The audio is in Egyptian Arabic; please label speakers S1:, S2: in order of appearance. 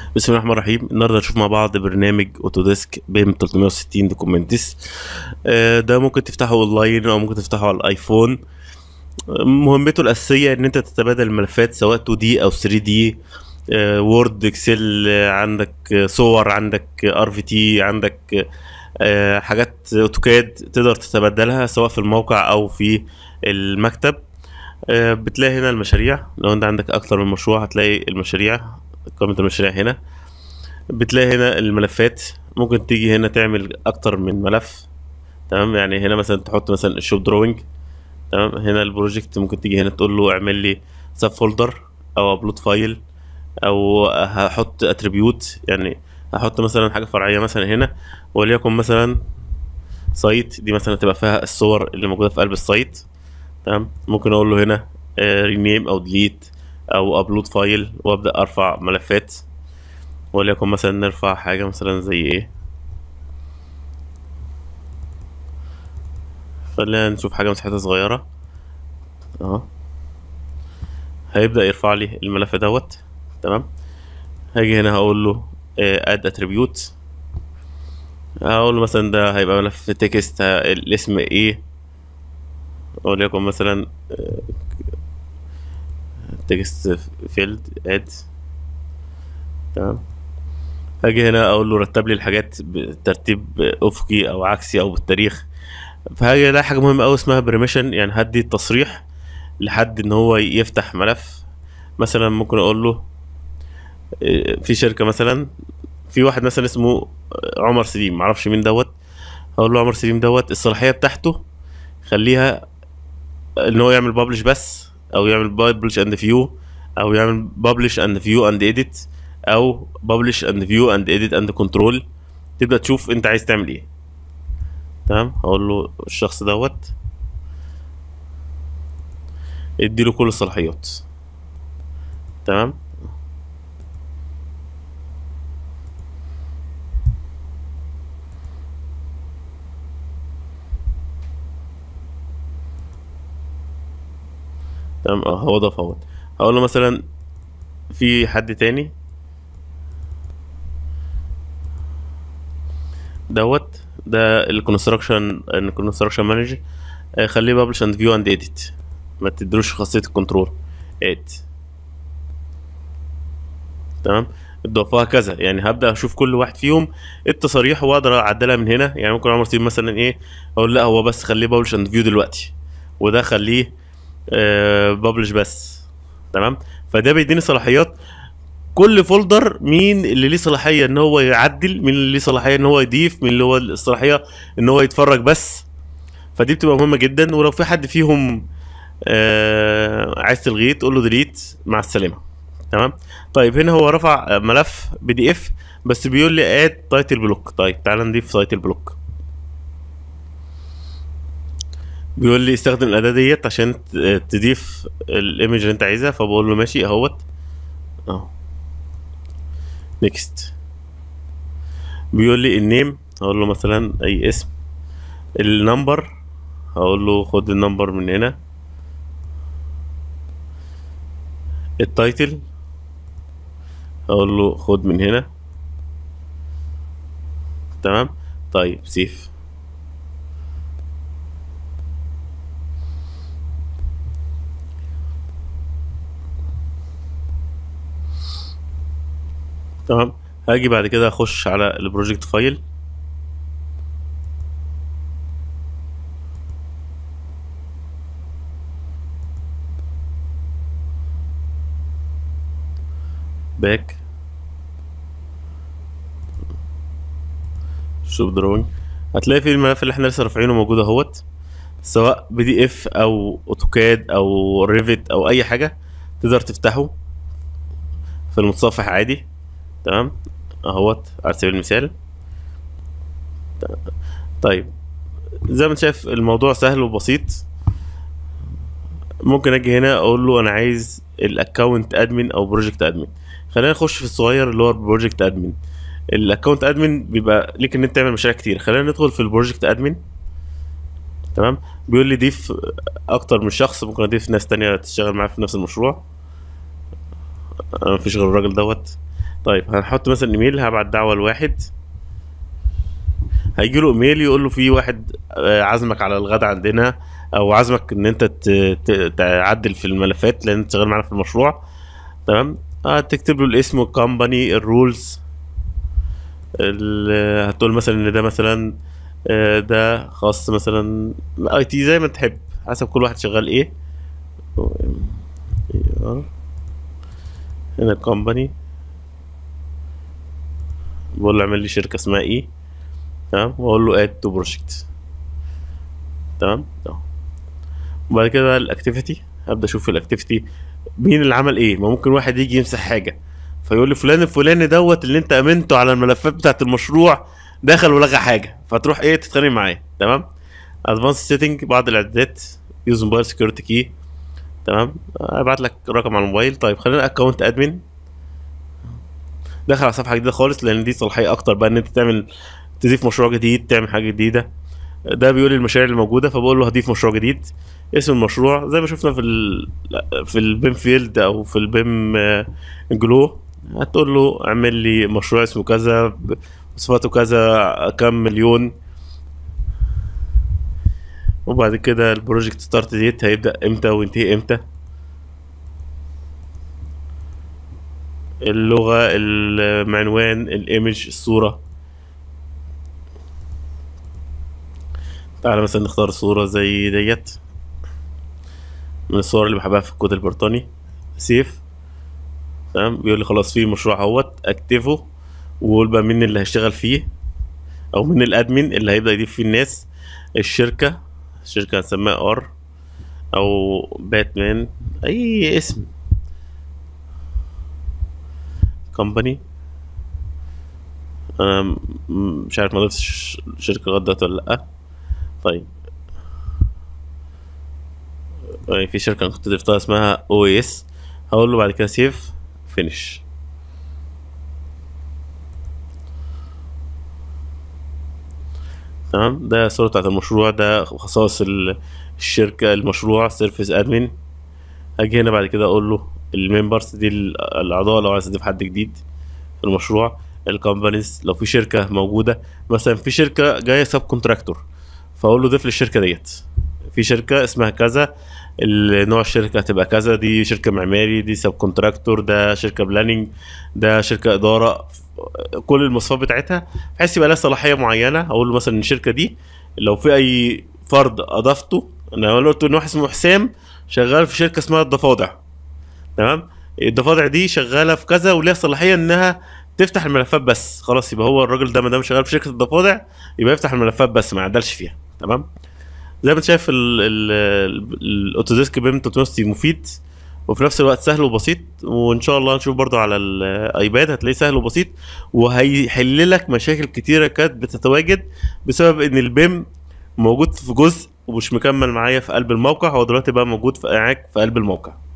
S1: بسم الله الرحمن الرحيم النهارده هنشوف مع بعض برنامج اوتوديسك بيم 360 دوكومنتس آه، ده ممكن تفتحه اونلاين او ممكن تفتحه على الايفون آه، مهمته الاساسيه ان انت تتبادل الملفات سواء 2 دي او 3 دي وورد اكسل عندك آه، صور عندك ار في تي عندك آه، حاجات اوتوكاد تقدر تتبدلها سواء في الموقع او في المكتب آه، بتلاقي هنا المشاريع لو انت عندك اكتر من مشروع هتلاقي المشاريع قائمة المشاريع هنا بتلاقي هنا الملفات ممكن تيجي هنا تعمل اكتر من ملف تمام يعني هنا مثلا تحط مثلا الشوب دروينج تمام هنا البروجكت ممكن تيجي هنا تقول له اعمل لي سب فولدر او ابلود فايل او هحط اتريبيوت يعني هحط مثلا حاجه فرعيه مثلا هنا وليكن مثلا سايت دي مثلا تبقى فيها الصور اللي موجوده في قلب السايت تمام ممكن اقول له هنا رينيم او ديليت او ابلود فايل وابدا ارفع ملفات وليكن مثلا نرفع حاجه مثلا زي ايه خلينا نشوف حاجه مساحتها صغيره اهو هيبدا يرفع لي الملف دوت تمام هاجي هنا هقول له اد اتريبيوت هقول له مثلا ده هيبقى ملف تكست الاسم ايه وليكن مثلا تكست فيلد اد تمام هاجي هنا اقول له رتب لي الحاجات بترتيب افقي او عكسي او بالتاريخ فهاجي الاقي حاجه مهمه قوي اسمها بريميشن يعني هدي التصريح لحد ان هو يفتح ملف مثلا ممكن اقول له في شركه مثلا في واحد مثلا اسمه عمر سليم معرفش مين دوت هقول له عمر سليم دوت الصلاحيه بتاعته خليها ان هو يعمل بابلش بس او يعمل بابلش اند فيو او يعمل بابلش اند فيو اند اديت او بابلش اند فيو اند اديت اند كنترول تبدا تشوف انت عايز تعمل ايه تمام هقول له الشخص دوت اديله كل الصلاحيات تمام تمام اه هو ضاف اهوت هقول له مثلا في حد تاني دوت ده الكونستراكشن الكونستراكشن مانجر خليه بابلش اند فيو اند اديت ما تدروش خاصيه الكنترول اد تمام اضافها كذا يعني هبدا اشوف كل واحد فيهم التصاريح واقدر اعدلها من هنا يعني ممكن عمر سيب مثلا ايه اقول لا هو بس خليه بابلش اند فيو دلوقتي وده خليه ببلش بس تمام فده بيديني صلاحيات كل فولدر مين اللي ليه صلاحيه ان هو يعدل مين اللي ليه صلاحيه ان هو يضيف مين اللي هو الصلاحيه ان هو يتفرج بس فدي بتبقى مهمه جدا ولو في حد فيهم آه عايز تلغيه تقول له ديليت مع السلامه تمام طيب هنا هو رفع ملف بي دي اف بس بيقول لي اد تايتل بلوك طيب تعال نضيف تايتل بلوك بيقول لي استخدم الاداه ديت عشان تضيف الايمج اللي انت عايزها فبقول له ماشي اهوت اهو نيكست بيقول لي النيم هقول له مثلا اي اسم النمبر هقول له خد النمبر من هنا التايتل هقول له خد من هنا تمام طيب سيف تمام هاجي بعد كده اخش على البروجكت فايل باك شوف دروينج هتلاقي في الملف اللي احنا لسه رافعينه موجود اهوت سواء بي دي اف او اوتوكاد او ريفت او اي حاجه تقدر تفتحه في المتصفح عادي تمام اهوت على سبيل المثال طيب زي ما انت شايف الموضوع سهل وبسيط ممكن اجي هنا اقول له انا عايز الاكونت ادمن او بروجكت ادمن خلينا نخش في الصغير اللي هو البروجكت ادمن الاكونت ادمن بيبقى ليك ان انت تعمل مشاريع كتير خلينا ندخل في البروجكت ادمن تمام بيقول لي ضيف اكتر من شخص ممكن اضيف ناس تانية تشتغل معايا في نفس المشروع مفيش غير الراجل دوت طيب هنحط مثلا ايميل هبعت دعوه لواحد هيجي له ايميل يقول له في واحد آه، عازمك على الغدا عندنا او عازمك ان انت ت- ت- تعدل في الملفات لان انت شغال معانا في المشروع تمام هتكتب له الاسم والكومباني الرولز ال- هتقول مثلا ان ده مثلا آه، ده خاص مثلا اي تي زي ما تحب حسب كل واحد شغال ايه هنا الكومباني بقول له اعمل لي شركه اسمها ايه تمام واقول له اد تو بروجكت تمام اهو وبعد كده الاكتيفيتي ابدا اشوف الاكتيفيتي مين اللي عمل ايه ما ممكن واحد يجي يمسح حاجه فيقول لي فلان الفلاني دوت اللي انت امنته على الملفات بتاعت المشروع دخل ولغى حاجه فتروح ايه تتخانق معاه تمام ادفانس سيتنج بعض الاعدادات يوز موبايل سكيورتي كي تمام ابعت لك رقم على الموبايل طيب خلينا اكونت ادمن دخل على صفحه جديده خالص لان دي صلاحيه اكتر بقى ان انت تعمل تضيف مشروع جديد تعمل حاجه جديده ده بيقول لي المشاريع اللي موجوده فبقول له هضيف مشروع جديد اسم المشروع زي ما شفنا في ال في البيم فيلد او في البيم آه، جلو هتقول له اعمل لي مشروع اسمه كذا ب- صفاته كذا كام مليون وبعد كده البروجكت ستارت ديت هيبدأ امتى وينتهي امتى اللغة المعنوان الايمج الصورة تعالى مثلا نختار صورة زي ديت من الصور اللي بحبها في الكود البريطاني سيف تمام بيقول لي خلاص في مشروع اهوت اكتفه وقول بقى مين اللي هيشتغل فيه او مين الادمن اللي هيبدأ يضيف فيه الناس الشركة الشركة هنسميها ار او باتمان اي اسم كومباني انا م- مش عارف ما ضفتش شركة لغاية دلوقتي ولا لا طيب آه، في شركة أنا كنت ضفتها اسمها او اس هقول له بعد كده سيف فينيش تمام ده الصورة بتاعت المشروع ده خصائص ال- الشركة المشروع سيرفيس ادمن هاجي هنا بعد كده اقول له الممبرز دي ال- الاعضاء لو عايز اضيف حد جديد في المشروع الكومبانيز لو في شركة موجودة مثلا في شركة جاية سب كونتراكتور فاقول له ضيف لي الشركة ديت في شركة اسمها كذا ال- نوع الشركة هتبقى كذا دي شركة معماري دي سب كونتراكتور ده شركة بلاننج ده شركة إدارة كل المواصفات بتاعتها بحيث يبقى لها صلاحية معينة أقول له مثلا إن الشركة دي لو في أي فرد أضفته أنا لو قلت إن واحد اسمه حسام شغال في شركة اسمها الضفادع تمام الضفادع دي شغالة في كذا وليها صلاحية إنها تفتح الملفات بس خلاص يبقى هو الراجل ده ما دام شغال في شركة الضفادع يبقى يفتح الملفات بس ما يعدلش فيها تمام زي ما انت شايف ال- ال- ال- الاوتوديسك بيم 360 مفيد وفي نفس الوقت سهل وبسيط وان شاء الله نشوف برضو على الايباد هتلاقيه سهل وبسيط وهيحل لك مشاكل كتيره كانت بتتواجد بسبب ان البيم موجود في جزء ومش مكمل معايا في قلب الموقع هو دلوقتي بقى موجود في معاك في قلب الموقع